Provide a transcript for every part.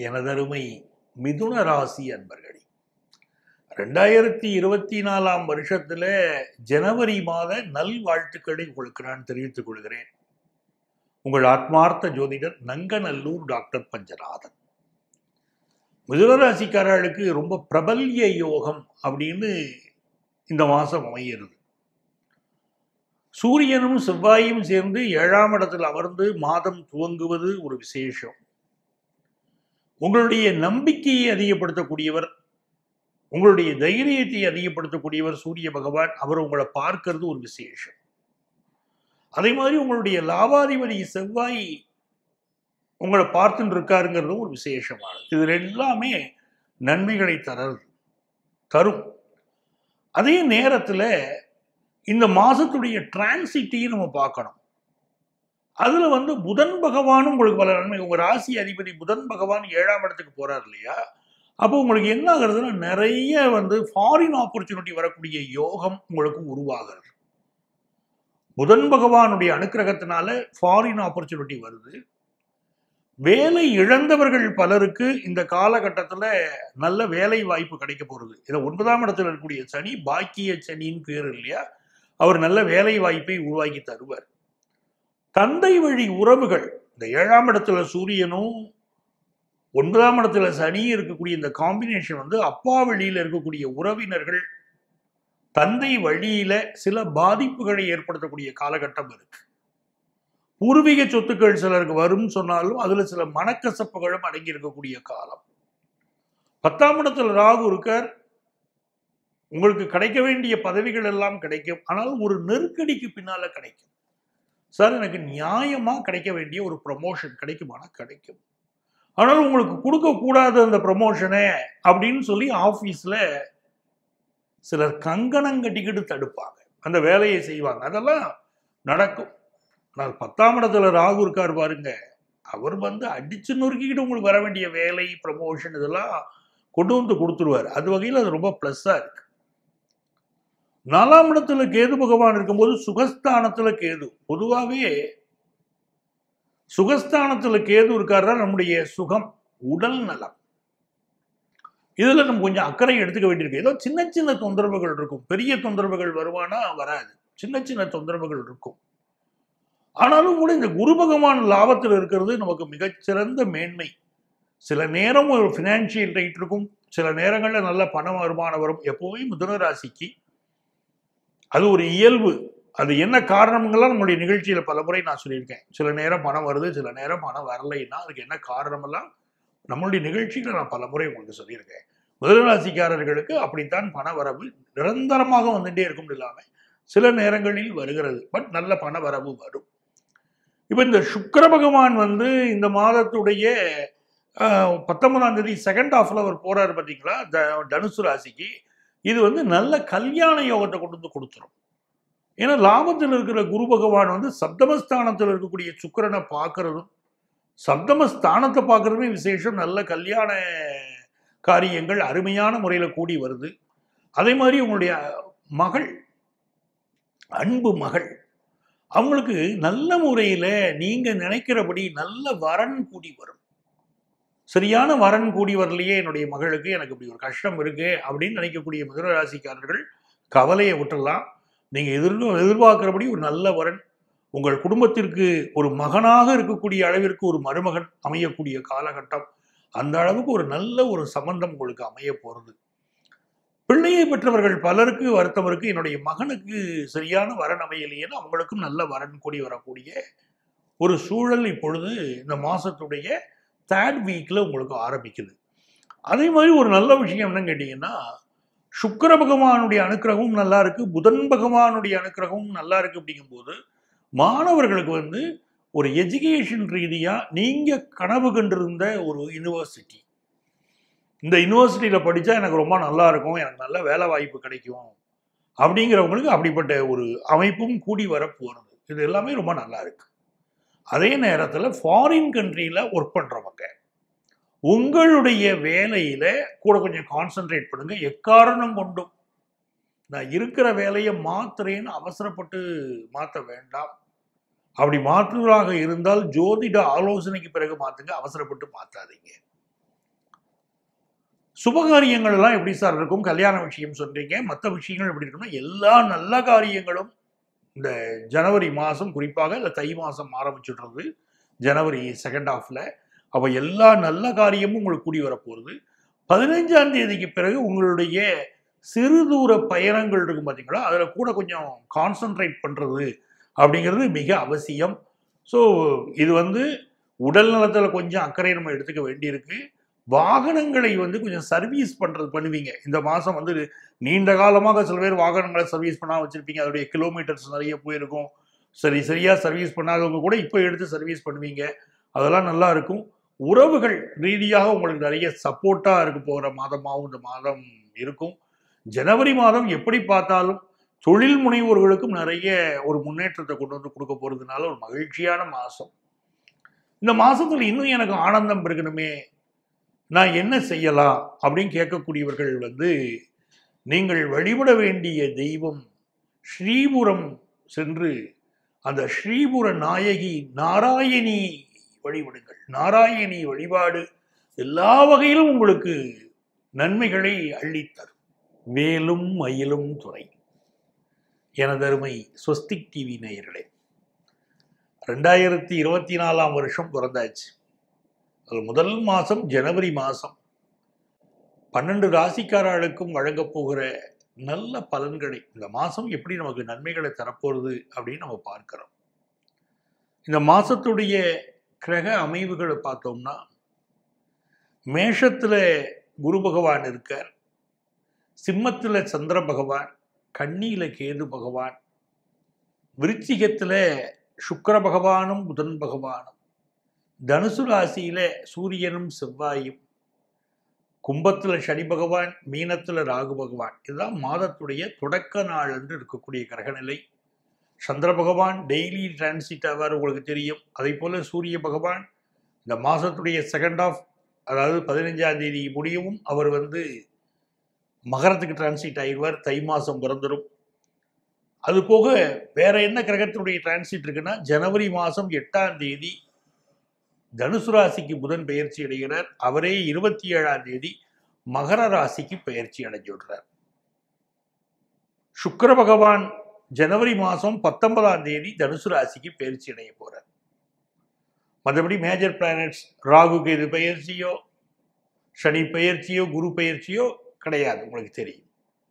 எனதருமை மிதுன ராசி அன்பர்களே ரெண்டாயிரத்தி இருபத்தி நாலாம் வருஷத்துல ஜனவரி மாத நல்வாழ்த்துக்களை உங்களுக்கு நான் தெரிவித்துக் கொள்கிறேன் உங்கள் ஆத்மார்த்த ஜோதிடர் நங்கநல்லூர் டாக்டர் பஞ்சநாதன் மிதுன ராசிக்காரர்களுக்கு ரொம்ப பிரபல்ய யோகம் அப்படின்னு இந்த மாசம் அமைகிறது சூரியனும் செவ்வாயும் சேர்ந்து ஏழாம் இடத்தில் அமர்ந்து மாதம் துவங்குவது ஒரு விசேஷம் உங்களுடைய நம்பிக்கையை அதிகப்படுத்தக்கூடியவர் உங்களுடைய தைரியத்தை அதிகப்படுத்தக்கூடியவர் சூரிய பகவான் அவர் உங்களை பார்க்கறது ஒரு விசேஷம் அதே மாதிரி உங்களுடைய லாபாதிபதி செவ்வாய் உங்களை பார்த்துட்டு இருக்காருங்கிறதும் ஒரு விசேஷமானது இது எல்லாமே நன்மைகளை தரது தரும் அதே நேரத்தில் இந்த மாசத்துடைய டிரான்சிட்டையும் நம்ம பார்க்கணும் அதுல வந்து புதன் பகவானும் உங்களுக்கு பல நன்மை உங்க ராசி அதிபதி புதன் பகவான் ஏழாம் இடத்துக்கு போறார் இல்லையா அப்போ உங்களுக்கு என்ன ஆகுறதுன்னா நிறைய வந்து ஃபாரின் ஆப்பர்ச்சுனிட்டி வரக்கூடிய யோகம் உங்களுக்கு உருவாகிறது புதன் பகவானுடைய அனுக்கிரகத்தினால ஃபாரின் ஆப்பர்ச்சுனிட்டி வருது வேலை இழந்தவர்கள் பலருக்கு இந்த காலகட்டத்தில் நல்ல வேலை வாய்ப்பு கிடைக்க போகிறது இதை ஒன்பதாம் இடத்துல இருக்கக்கூடிய சனி பாக்கிய சனின்னு பேர் இல்லையா அவர் நல்ல வேலை வாய்ப்பை உருவாக்கி தருவார் தந்தை வழி உறவுகள் இந்த ஏழாம் இடத்துல சூரியனும் ஒன்பதாம் இடத்துல சனி இருக்கக்கூடிய இந்த காம்பினேஷன் வந்து அப்பா வழியில் இருக்கக்கூடிய உறவினர்கள் தந்தை வழியில சில பாதிப்புகளை ஏற்படுத்தக்கூடிய காலகட்டம் இருக்கு பூர்வீக சொத்துக்கள் சிலருக்கு வரும் சொன்னாலும் அதுல சில மனக்கசப்புகளும் அடங்கி இருக்கக்கூடிய காலம் பத்தாம் இடத்துல ராகு இருக்கார் உங்களுக்கு கிடைக்க வேண்டிய பதவிகள் எல்லாம் கிடைக்கும் ஆனால் ஒரு நெருக்கடிக்கு பின்னால கிடைக்கும் சார் எனக்கு நியாயமா கிடைக்க வேண்டிய ஒரு ப்ரமோஷன் கிடைக்குமானா கிடைக்கும் ஆனால் உங்களுக்கு கொடுக்கக்கூடாத அந்த ப்ரமோஷனே அப்படின்னு சொல்லி ஆஃபீஸில் சிலர் கங்கணம் கட்டிக்கிட்டு தடுப்பாங்க அந்த வேலையை செய்வாங்க அதெல்லாம் நடக்கும் ஆனால் பத்தாம் இடத்துல ராகு இருக்கார் பாருங்க அவர் வந்து அடிச்சு நொறுக்கிக்கிட்டு உங்களுக்கு வர வேண்டிய வேலை ப்ரமோஷன் இதெல்லாம் கொண்டு வந்து கொடுத்துருவார் அது வகையில் அது ரொம்ப ப்ளஸ்ஸாக இருக்கு நாலாம் இடத்துல கேது பகவான் இருக்கும்போது சுகஸ்தானத்துல கேது பொதுவாகவே சுகஸ்தானத்துல கேது இருக்காருன்னா நம்முடைய சுகம் உடல் நலம் இதுல நம்ம கொஞ்சம் அக்கறை எடுத்துக்க வேண்டியிருக்கு ஏதோ சின்ன சின்ன தொந்தரவுகள் இருக்கும் பெரிய தொந்தரவுகள் வருவானா வராது சின்ன சின்ன தொந்தரவுகள் இருக்கும் ஆனாலும் கூட இந்த குரு பகவான் லாபத்தில் இருக்கிறது நமக்கு மிகச்சிறந்த மேன்மை சில நேரம் ஒரு ஃபினான்ஷியல் ரைட் இருக்கும் சில நேரங்களில் நல்ல பண வருமானம் வரும் எப்போவுமே மிதுன ராசிக்கு அது ஒரு இயல்பு அது என்ன காரணங்கள்லாம் நம்மளுடைய நிகழ்ச்சியில பல முறை நான் சொல்லியிருக்கேன் சில நேரம் பணம் வருது சில நேரம் பணம் வரலைன்னா அதுக்கு என்ன காரணமெல்லாம் நம்மளுடைய நிகழ்ச்சியில நான் பல முறை உங்களுக்கு சொல்லியிருக்கேன் முதலராசிக்காரர்களுக்கு அப்படித்தான் பண வரவு நிரந்தரமாக வந்துட்டே இருக்கும் இல்லாமல் சில நேரங்களில் வருகிறது பட் நல்ல பண வரவு வரும் இப்போ இந்த சுக்கர பகவான் வந்து இந்த மாதத்துடைய பத்தொன்பதாம் தேதி செகண்ட் ஹாஃப்ல அவர் போறாரு பார்த்தீங்களா த தனுசு ராசிக்கு இது வந்து நல்ல கல்யாண யோகத்தை கொண்டு வந்து கொடுத்துரும் ஏன்னா லாபத்தில் இருக்கிற குரு பகவான் வந்து சப்தமஸ்தானத்தில் இருக்கக்கூடிய சுக்கரனை பார்க்கறதும் சப்தமஸ்தானத்தை பார்க்கறதுமே விசேஷம் நல்ல கல்யாண காரியங்கள் அருமையான முறையில் கூடி வருது அதே மாதிரி உங்களுடைய மகள் அன்பு மகள் அவங்களுக்கு நல்ல முறையில் நீங்கள் நினைக்கிறபடி நல்ல வரன் கூடி வரும் சரியான வரன் கூடி வரலையே என்னுடைய மகளுக்கு எனக்கு இப்படி ஒரு கஷ்டம் இருக்கு அப்படின்னு நினைக்கக்கூடிய மிதுன ராசிக்காரர்கள் கவலையை விட்டுடலாம் நீங்க எதிர் எதிர்பார்க்கிறபடி ஒரு நல்ல வரன் உங்கள் குடும்பத்திற்கு ஒரு மகனாக இருக்கக்கூடிய அளவிற்கு ஒரு மருமகன் அமையக்கூடிய காலகட்டம் அந்த அளவுக்கு ஒரு நல்ல ஒரு சம்பந்தம் உங்களுக்கு அமைய போறது பிள்ளையை பெற்றவர்கள் பலருக்கு வருத்தம் இருக்கு என்னுடைய மகனுக்கு சரியான வரன் அமையலையேன்னு அவங்களுக்கும் நல்ல வரன் கூடி வரக்கூடிய ஒரு சூழல் இப்பொழுது இந்த மாசத்துடைய தேர்ட் வீக்கில் உங்களுக்கு ஆரம்பிக்குது அதே மாதிரி ஒரு நல்ல விஷயம் என்னன்னு கேட்டிங்கன்னா சுக்கர பகவானுடைய அனுக்கிரகமும் நல்லா இருக்கு புதன் பகவானுடைய அனுக்கிரகமும் நல்லா இருக்கு அப்படிங்கும்போது மாணவர்களுக்கு வந்து ஒரு எஜுகேஷன் ரீதியாக நீங்கள் கனவு கண்டிருந்த ஒரு யூனிவர்சிட்டி இந்த யூனிவர்சிட்டியில் படித்தா எனக்கு ரொம்ப நல்லா இருக்கும் எனக்கு நல்ல வேலை வாய்ப்பு கிடைக்கும் அப்படிங்கிறவங்களுக்கு அப்படிப்பட்ட ஒரு அமைப்பும் கூடி வர போகிறது இது எல்லாமே ரொம்ப நல்லா இருக்கு அதே நேரத்தில் ஃபாரின் கண்ட்ரியில் ஒர்க் பண்ணுறவங்க உங்களுடைய வேலையில் கூட கொஞ்சம் கான்சென்ட்ரேட் பண்ணுங்க எக்காரணம் கொண்டும் நான் இருக்கிற வேலையை மாத்துறேன்னு அவசரப்பட்டு மாற்ற வேண்டாம் அப்படி மாற்றுவதாக இருந்தால் ஜோதிட ஆலோசனைக்கு பிறகு மாற்றுங்க அவசரப்பட்டு மாற்றாதீங்க சுபகாரியங்கள் எல்லாம் எப்படி சார் இருக்கும் கல்யாண விஷயம் சொல்றீங்க மற்ற விஷயங்கள் எப்படி இருக்கும்னா எல்லா நல்ல காரியங்களும் இந்த ஜனவரி மாதம் குறிப்பாக இந்த தை மாதம் ஆரம்பிச்சுடுறது ஜனவரி செகண்ட் ஹாஃப்ல அப்போ எல்லா நல்ல காரியமும் உங்களுக்கு கூடி வரப்போகுது பதினைஞ்சாம் தேதிக்கு பிறகு உங்களுடைய சிறு தூர பயணங்கள் இருக்கும் பார்த்தீங்களா அதில் கூட கொஞ்சம் கான்சென்ட்ரேட் பண்ணுறது அப்படிங்கிறது மிக அவசியம் ஸோ இது வந்து உடல் நலத்தில் கொஞ்சம் அக்கறை நம்ம எடுத்துக்க வேண்டியிருக்கு வாகனங்களை வந்து கொஞ்சம் சர்வீஸ் பண்ணுறது பண்ணுவீங்க இந்த மாதம் வந்து நீண்ட காலமாக சில பேர் வாகனங்களை சர்வீஸ் பண்ணாமல் வச்சுருப்பீங்க அதோடைய கிலோமீட்டர்ஸ் நிறைய போயிருக்கும் சரி சரியாக சர்வீஸ் பண்ணாதவங்க கூட இப்போ எடுத்து சர்வீஸ் பண்ணுவீங்க அதெல்லாம் நல்லா இருக்கும் உறவுகள் ரீதியாக உங்களுக்கு நிறைய சப்போர்ட்டாக இருக்க போகிற மாதமாகவும் இந்த மாதம் இருக்கும் ஜனவரி மாதம் எப்படி பார்த்தாலும் தொழில் முனைவோர்களுக்கும் நிறைய ஒரு முன்னேற்றத்தை கொண்டு வந்து கொடுக்க போகிறதுனால ஒரு மகிழ்ச்சியான மாதம் இந்த மாதத்தில் இன்னும் எனக்கு ஆனந்தம் இருக்கணுமே நான் என்ன செய்யலாம் அப்படின்னு கேட்கக்கூடியவர்கள் வந்து நீங்கள் வழிபட வேண்டிய தெய்வம் ஸ்ரீபுரம் சென்று அந்த ஸ்ரீபுர நாயகி நாராயணி வழிபடுங்கள் நாராயணி வழிபாடு எல்லா வகையிலும் உங்களுக்கு நன்மைகளை அள்ளித்தரும் வேலும் மயிலும் துணை எனதருமை ஸ்வஸ்திக் டிவி நேயர்களே ரெண்டாயிரத்தி இருபத்தி நாலாம் வருஷம் பிறந்தாச்சு அது முதல் மாதம் ஜனவரி மாதம் பன்னெண்டு ராசிக்காரர்களுக்கும் வழங்கப் போகிற நல்ல பலன்களை இந்த மாதம் எப்படி நமக்கு நன்மைகளை தரப்போகிறது அப்படின்னு நம்ம பார்க்கிறோம் இந்த மாதத்துடைய கிரக அமைவுகளை பார்த்தோம்னா மேஷத்தில் குரு பகவான் இருக்கார் சிம்மத்தில் சந்திர பகவான் கன்னியில கேது பகவான் விருச்சிகத்தில் சுக்கர பகவானும் புதன் பகவானும் தனுசு ராசியில சூரியனும் செவ்வாயும் கும்பத்துல சனி பகவான் மீனத்துல ராகு பகவான் இதுதான் மாதத்துடைய தொடக்க நாள் என்று இருக்கக்கூடிய கிரகநிலை சந்திர பகவான் டெய்லி டிரான்சிட் ஆவார் உங்களுக்கு தெரியும் அதே போல சூரிய பகவான் இந்த மாதத்துடைய செகண்ட் ஆஃப் அதாவது பதினைஞ்சாம் தேதி முடியவும் அவர் வந்து மகரத்துக்கு டிரான்சிட் ஆகிடுவார் தை மாதம் பிறந்துடும் அது போக வேற என்ன கிரகத்தினுடைய டிரான்சிட் இருக்குன்னா ஜனவரி மாதம் எட்டாம் தேதி தனுசு ராசிக்கு புதன் பெயர்ச்சி அடைகிறார் அவரே இருபத்தி ஏழாம் தேதி மகர ராசிக்கு பெயர்ச்சி அடைஞ்சுடுறார் சுக்கர பகவான் ஜனவரி மாதம் பத்தொன்பதாம் தேதி தனுசு ராசிக்கு பெயர்ச்சி அடைய போறார் மற்றபடி மேஜர் பிளானட்ஸ் ராகு கேது பெயர்ச்சியோ சனி பெயர்ச்சியோ குரு பெயர்ச்சியோ கிடையாது உங்களுக்கு தெரியும்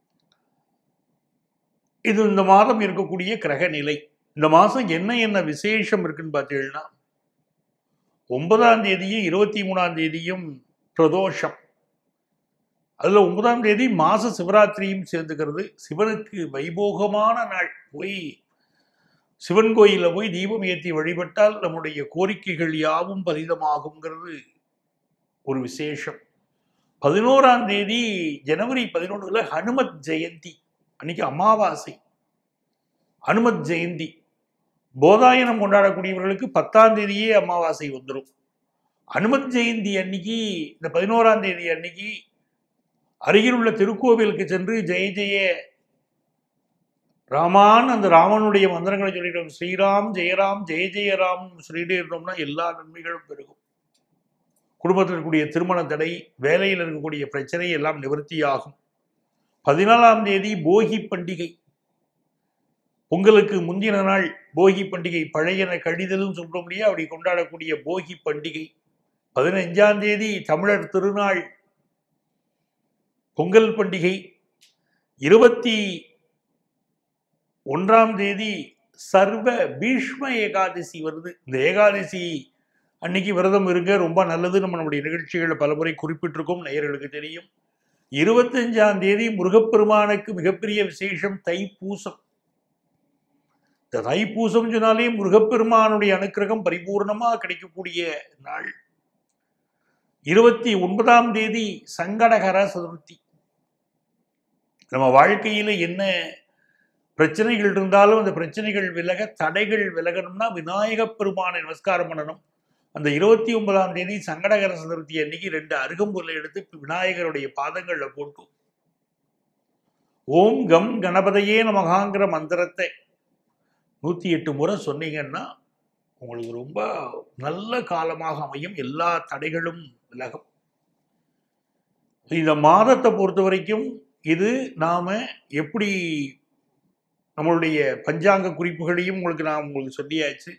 இது இந்த மாதம் இருக்கக்கூடிய கிரக நிலை இந்த மாதம் என்ன என்ன விசேஷம் இருக்குன்னு பார்த்தீங்கன்னா ஒன்பதாம் தேதியும் இருபத்தி மூணாம் தேதியும் பிரதோஷம் அதில் ஒன்பதாம் தேதி மாச சிவராத்திரியும் சேர்ந்துக்கிறது சிவனுக்கு வைபோகமான நாள் போய் சிவன் கோயிலில் போய் தீபம் ஏற்றி வழிபட்டால் நம்முடைய கோரிக்கைகள் யாவும் பலிதமாகுங்கிறது ஒரு விசேஷம் பதினோராம் தேதி ஜனவரி பதினொன்றுல ஹனுமத் ஜெயந்தி அன்னைக்கு அமாவாசை ஹனுமத் ஜெயந்தி போதாயனம் கொண்டாடக்கூடியவர்களுக்கு பத்தாம் தேதியே அமாவாசை வந்துடும் அனுமத் ஜெயந்தி அன்னைக்கு இந்த பதினோராம் தேதி அன்னைக்கு அருகில் உள்ள திருக்கோவிலுக்கு சென்று ஜெய ஜெய ராமான் அந்த ராமனுடைய மந்திரங்களை சொல்லிட்டோம் ஸ்ரீராம் ஜெயராம் ஜெய ஜெயராம் சொல்லிட்டே இருந்தோம்னா எல்லா நன்மைகளும் பெருகும் குடும்பத்தில் இருக்கக்கூடிய திருமண தடை வேலையில் இருக்கக்கூடிய பிரச்சனை எல்லாம் நிவர்த்தியாகும் பதினாலாம் தேதி போகி பண்டிகை பொங்கலுக்கு முந்தின நாள் போகி பண்டிகை பழையன கழிதலும் சொல்ல முடியாது அப்படி கொண்டாடக்கூடிய போகி பண்டிகை பதினஞ்சாம் தேதி தமிழர் திருநாள் பொங்கல் பண்டிகை இருபத்தி ஒன்றாம் தேதி சர்வ பீஷ்ம ஏகாதசி வருது இந்த ஏகாதசி அன்னைக்கு விரதம் இருங்க ரொம்ப நல்லது நம்ம நம்முடைய நிகழ்ச்சிகளை பலமுறை குறிப்பிட்டிருக்கோம் நேயர்களுக்கு தெரியும் இருபத்தஞ்சாம் தேதி முருகப்பெருமானுக்கு மிகப்பெரிய விசேஷம் தைப்பூசம் இந்த தைப்பூசம் சொன்னாலே முருகப்பெருமானுடைய அனுக்கிரகம் பரிபூர்ணமாக கிடைக்கக்கூடிய நாள் இருபத்தி ஒன்பதாம் தேதி சங்கடகர சதுர்த்தி நம்ம வாழ்க்கையில என்ன பிரச்சனைகள் இருந்தாலும் அந்த பிரச்சனைகள் விலக தடைகள் விலகணும்னா விநாயக பெருமானை நமஸ்காரம் பண்ணணும் அந்த இருபத்தி ஒன்பதாம் தேதி சங்கடகர சதுர்த்தி அன்னைக்கு ரெண்டு அருகம்புல்லை எடுத்து விநாயகருடைய பாதங்கள்ல போட்டு ஓம் கம் கணபதையே நமகாங்கிற மந்திரத்தை நூற்றி எட்டு முறை சொன்னீங்கன்னா உங்களுக்கு ரொம்ப நல்ல காலமாக அமையும் எல்லா தடைகளும் விலகும் இந்த மாதத்தை பொறுத்த வரைக்கும் இது நாம எப்படி நம்மளுடைய பஞ்சாங்க குறிப்புகளையும் உங்களுக்கு நான் உங்களுக்கு சொல்லியாச்சு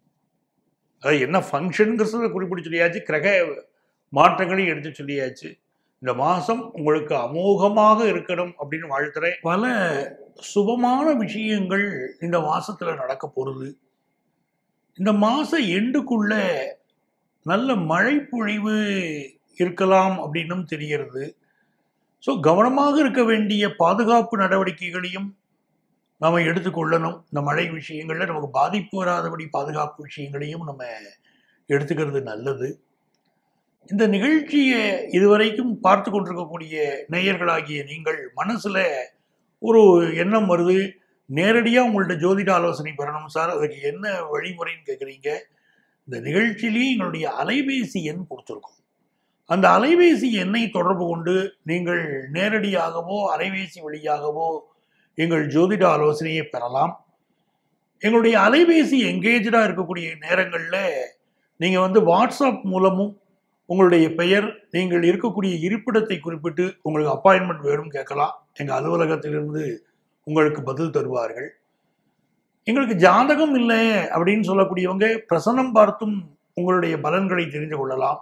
அது என்ன ஃபங்க்ஷனுங்கிறத குறிப்பிட்டு சொல்லியாச்சு கிரக மாற்றங்களையும் எடுத்து சொல்லியாச்சு இந்த மாதம் உங்களுக்கு அமோகமாக இருக்கணும் அப்படின்னு வாழ்த்துறேன் பல சுபமான விஷயங்கள் இந்த மாசத்துல நடக்க போகுது இந்த மாச எண்டுக்குள்ள நல்ல மழை பொழிவு இருக்கலாம் அப்படின்னும் தெரிகிறது ஸோ கவனமாக இருக்க வேண்டிய பாதுகாப்பு நடவடிக்கைகளையும் நாம் எடுத்துக்கொள்ளணும் இந்த மழை விஷயங்களில் நமக்கு பாதிப்பு வராதபடி பாதுகாப்பு விஷயங்களையும் நம்ம எடுத்துக்கிறது நல்லது இந்த நிகழ்ச்சியை இதுவரைக்கும் பார்த்து கொண்டிருக்கக்கூடிய நேயர்களாகிய நீங்கள் மனசில் ஒரு எண்ணம் வருது நேரடியாக உங்கள்ட்ட ஜோதிட ஆலோசனை பெறணும் சார் அதுக்கு என்ன வழிமுறைன்னு கேட்குறீங்க இந்த நிகழ்ச்சியிலேயே எங்களுடைய அலைபேசி எண் கொடுத்துருக்கோம் அந்த அலைபேசி எண்ணை தொடர்பு கொண்டு நீங்கள் நேரடியாகவோ அலைபேசி வழியாகவோ எங்கள் ஜோதிட ஆலோசனையை பெறலாம் எங்களுடைய அலைபேசி எங்கேஜாக இருக்கக்கூடிய நேரங்களில் நீங்கள் வந்து வாட்ஸ்அப் மூலமும் உங்களுடைய பெயர் நீங்கள் இருக்கக்கூடிய இருப்பிடத்தை குறிப்பிட்டு உங்களுக்கு அப்பாயின்மெண்ட் வேணும் கேட்கலாம் எங்கள் அலுவலகத்திலிருந்து உங்களுக்கு பதில் தருவார்கள் எங்களுக்கு ஜாதகம் இல்லை அப்படின்னு சொல்லக்கூடியவங்க பிரசனம் பார்த்தும் உங்களுடைய பலன்களை தெரிந்து கொள்ளலாம்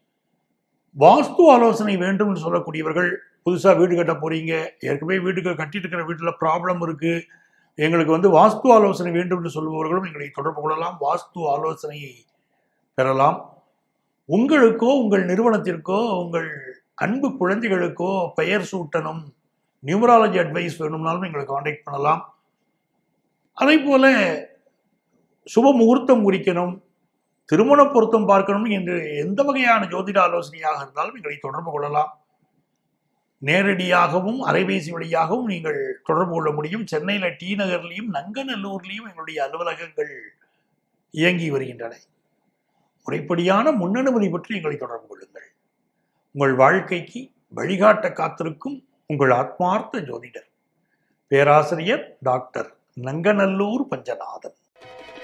வாஸ்து ஆலோசனை வேண்டும்னு சொல்லக்கூடியவர்கள் புதுசாக வீடு கட்ட போறீங்க ஏற்கனவே வீட்டுக்கு கட்டிட்டு இருக்கிற வீட்டில் ப்ராப்ளம் இருக்கு எங்களுக்கு வந்து வாஸ்து ஆலோசனை வேண்டும்னு சொல்பவர்களும் எங்களை தொடர்பு கொள்ளலாம் வாஸ்து ஆலோசனையை பெறலாம் உங்களுக்கோ உங்கள் நிறுவனத்திற்கோ உங்கள் அன்பு குழந்தைகளுக்கோ பெயர் சூட்டணும் நியூமராலஜி அட்வைஸ் வேணும்னாலும் எங்களை காண்டாக்ட் பண்ணலாம் அதே போல சுப முகூர்த்தம் குறிக்கணும் திருமண பொருத்தம் பார்க்கணும் என்று எந்த வகையான ஜோதிட ஆலோசனையாக இருந்தாலும் எங்களை தொடர்பு கொள்ளலாம் நேரடியாகவும் அலைபேசி வழியாகவும் நீங்கள் தொடர்பு கொள்ள முடியும் சென்னையில் டி நகர்லையும் நங்கநல்லூர்லேயும் எங்களுடைய அலுவலகங்கள் இயங்கி வருகின்றன முறைப்படியான முன்னனுமதி பற்றி எங்களை தொடர்பு கொள்ளுங்கள் உங்கள் வாழ்க்கைக்கு வழிகாட்ட காத்திருக்கும் உங்கள் ஆத்மார்த்த ஜோதிடர் பேராசிரியர் டாக்டர் நங்கநல்லூர் பஞ்சநாதன்